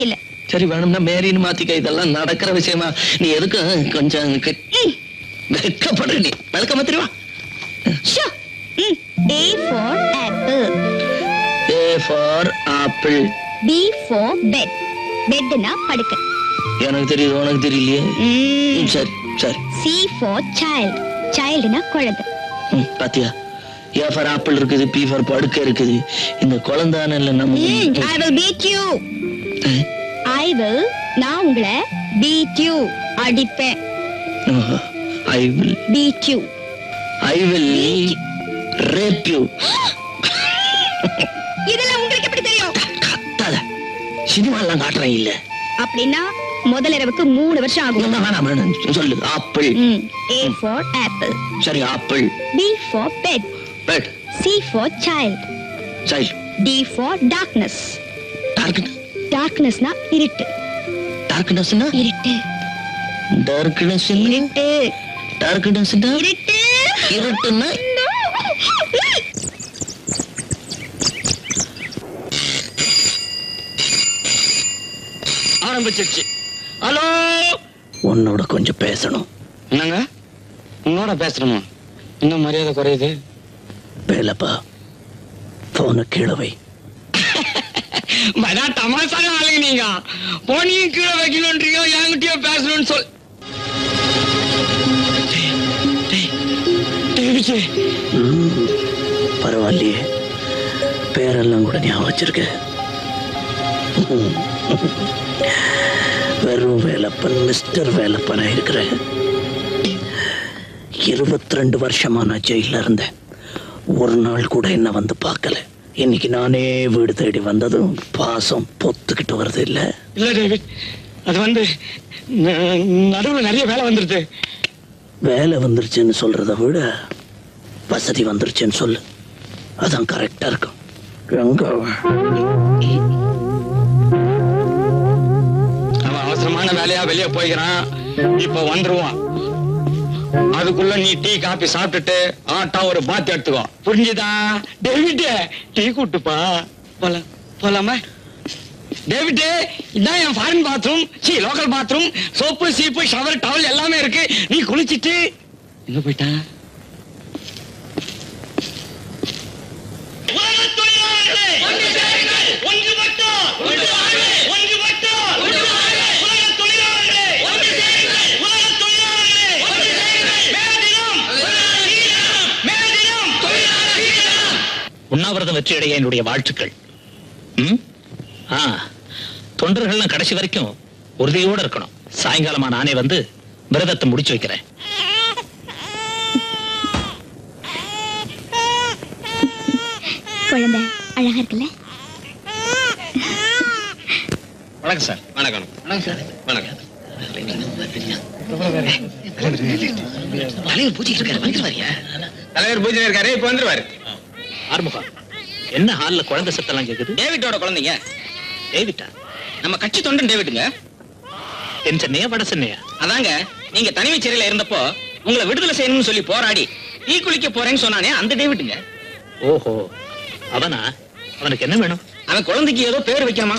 இல்ல சரி வேணும்னா மேரின்னு மாத்திக்க இதெல்லாம் நடக்கிற விஷயமா நீ எதுக்கு கொஞ்சம் கெ- ம், வெட்கப்படுற நீ வெட்கமா தெரியுமா ஷோ. ம், A for apple. A for apple B for bed. பெட்னா படுக்க எனக்கு தெரியுது உனக்கு தெரியலையே ம், ம், சரி சரி C for child. childனா குழந்தை ம், பாத்தியா ஏ ஃபார் ஆப்பிள் இருக்குது பி ஃபார் படுக்க இருக்குது இந்த குழந்தான இல்ல நம்ம ம், I will beat you. I will நான் உங்களை beat you அடிப்பேன் I will beat you I will rape you இதெல்லாம் உங்களுக்கு எப்படி தெரியும் கத்தாத சினிமாலாம் காட்டுறேன் இல்ல அப்படின்னா முதல் இரவுக்கு மூணு வருஷம் ஆகும் வேணாம் வேணாம் வேணாம் சொல்லு ஆப்பிள் ம், A for apple. சரி apple B for bed. Bed C for child. Child D for darkness. Dark darknessனா இருட்டு டார்க்னஸ்னா இருட்டு டார்க்னஸ் இருட்டு டார்க்னஸ்னா இருட்டு இருட்டுன்னா No. ஆரம்பிச்சிருச்சு ஹலோ உன்னோட கொஞ்சம் பேசணும் என்னங்க உன்னோட பேசுறோமா இன்னும் மரியாதை குறையுது வேலைப்பா போன கீழே வை மதா தமாசான ஆளுங்க நீங்க போனியும் கீழே வைக்கணுன்றீங்க என்கிட்டயோ பேசணும்னு சொல் டேய், டேய், டேய் விஜய், ம், பரவாயில்லையே பேரெல்லாம் கூட ஞாபகம் வச்சிருக்க வெறும் வேலப்பன் மிஸ்டர் வேலப்பனா இருக்கிறேன் இருபத்தி ரெண்டு வருஷமா நான் ஜெயில இருந்தேன் ஒரு நாள் கூட என்ன வந்து பார்க்கல இன்னைக்கு நானே வீடு தேடி வந்ததும் பாசம் பொத்துக்கிட்டு வருது இல்ல இல்ல டேவிட் அது வந்து ந- நடுவுல நிறைய வேலை வந்துருது வேலை வந்துருச்சுன்னு சொல்றதை விட வசதி வந்துருச்சுன்னு சொல்லு அதான் கரெக்டா இருக்கும் எங்க அவன்? அவன் அவசரமான வேலையா வெளியே போய்க்கிறான் இப்ப வந்துருவான் அதுக்குள்ள நீ டீ காபி சாப்பிட்டுட்டு ஆட்டா ஒரு பாத்தி எடுத்துக்கோ புரிஞ்சுதா டேவிட் டீ கூட்டுப்பா போலாம் போலாமா டேவிட் இதான் என் ஃபாரின் பாத்ரூம் சி லோக்கல் பாத்ரூம் சோப்பு சீப்பு ஷவர் டவல் எல்லாமே இருக்கு நீ குளிச்சிட்டு எங்க போயிட்டான் உண்ணாவிரதம் வெற்றியடைய என்னுடைய வாழ்த்துக்கள் ம்? ஆ தொண்டர்கள்லாம் கடைசி வரைக்கும் உறுதியோட இருக்கணும் சாயங்காலமா நானே வந்து விரதத்தை முடிச்சு வைக்கிறேன் குழந்தை அழகா இருக்குல்ல வணக்கம் சார் வணக்கம் வணக்கம் சார் வணக்கம் தலைவர் பூச்சிட்டு இருக்காரு வந்துருவாரியா தலைவர் பூஜை இருக்காரு இப்ப வந்துருவாரு ஆறுமுகம் என்ன ஹால்ல குழந்தை சத்தெல்லாம் கேக்குது டேவிட்டோட குழந்தைங்க டேவிட்டா நம்ம கட்சி தொண்டன் டேவிட்டுங்க தென் சென்னையா வட சென்னையா அதாங்க நீங்க தனிமை சிறையில இருந்தப்போ உங்களை விடுதலை செய்யணும்னு சொல்லி போராடி டீ குளிக்க போறேன்னு சொன்னானே அந்த டேவிட்டுங்க ஓஹோ அவனா அவனுக்கு என்ன வேணும் அவன் குழந்தைக்கு ஏதோ பேர் வைக்கணுமா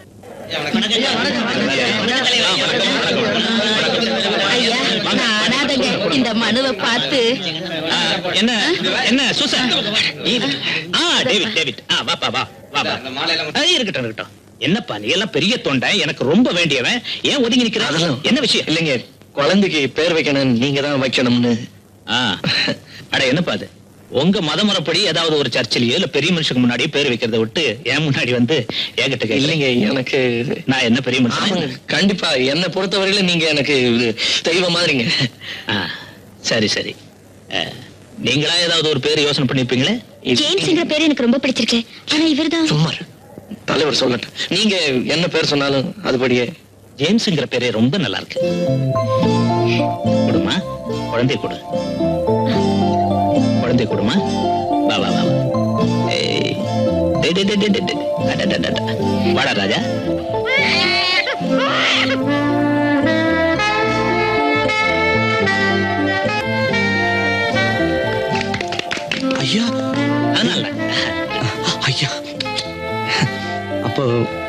ஐயா நான் அனாதைங்க இந்த மனுவை பார்த்து ஆ, என்ன என்ன சூசன் ஆ டேவிட் டேவிட் ஆ வாப்பா வா வா வா ஆ, இருக்கட்டும் இருக்கட்டும் என்னப்பா நீ எல்லாம் பெரிய தொண்டை எனக்கு ரொம்ப வேண்டியவன் ஏன் ஒதுங்கி நிக்கிற அதெல்லாம் என்ன விஷயம் இல்லைங்க குழந்தைக்கு பேர் வைக்கணும் நீங்க தான் வைக்கணும்னு ஆ அட என்னப்பா அது உங்க மதமுறைப்படி ஏதாவது ஒரு சர்ச்சிலேயோ இல்ல பெரிய மனுஷனுக்கு முன்னாடியே பேர் வைக்கிறத விட்டு ஏன் முன்னாடி வந்து என்கிட்ட கேக்குறீங்க இல்லைங்க எனக்கு நான் என்ன பெரிய ஆமாங்க மனுஷன் கண்டிப்பா என்னை பொறுத்தவரையில நீங்க எனக்கு இது தெய்வம் மாதிரிங்க ஆ, சரி சரி ஆ, நீங்களா ஏதாவது ஒரு பேர் யோசனை பண்ணிருப்பீங்களே ஜேம்ஸ்ங்கிற பேரு எனக்கு ரொம்ப பிடிச்சிருக்கு ஆனா இவர்தான் சும்மா இரு. தலைவர் சொல்லட்டும் நீங்க என்ன பேர் சொன்னாலும் அதுபடியே ஜேம்ஸ்ங்கிற பேரே ரொம்ப நல்லா இருக்கு கொடுமா குழந்தை கொடு குழந்தை கொடுமா வா வா வா வா. ஏய். டேய், டேய், டேய், டேய், டேய், டேய். அட, அட, அட, அட. வாடா ராஜா ஐயா அதனால ஐயா அப்போ